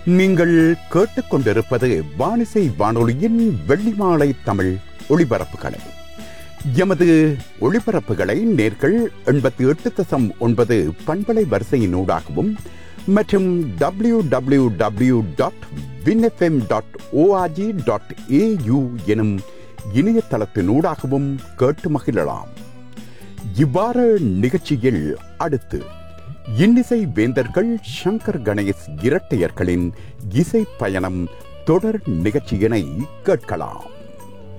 நீங்கள் கேட்டுக்கொண்டிருப்பது வானிசை வானொலியின் வெள்ளிமாலை தமிழ் ஒளிபரப்புகளை எமது ஒளிபரப்புகளை நேர்கள் எண்பத்தி எட்டு தசம் ஒன்பது பண்பலை வரிசையினூடாகவும் மற்றும் W W W dot Win FM dot ORG dot AU எனும் இணையதளத்தினூடாகவும் கேட்டு மகிழலாம் இவ்வாறு நிகழ்ச்சியில் அடுத்து இன்னிசை வேந்தர்கள் சங்கர் கணேஷ் இரட்டையர்களின் இசை பயணம் தொடர் நிகழ்ச்சியினை கேட்கலாம்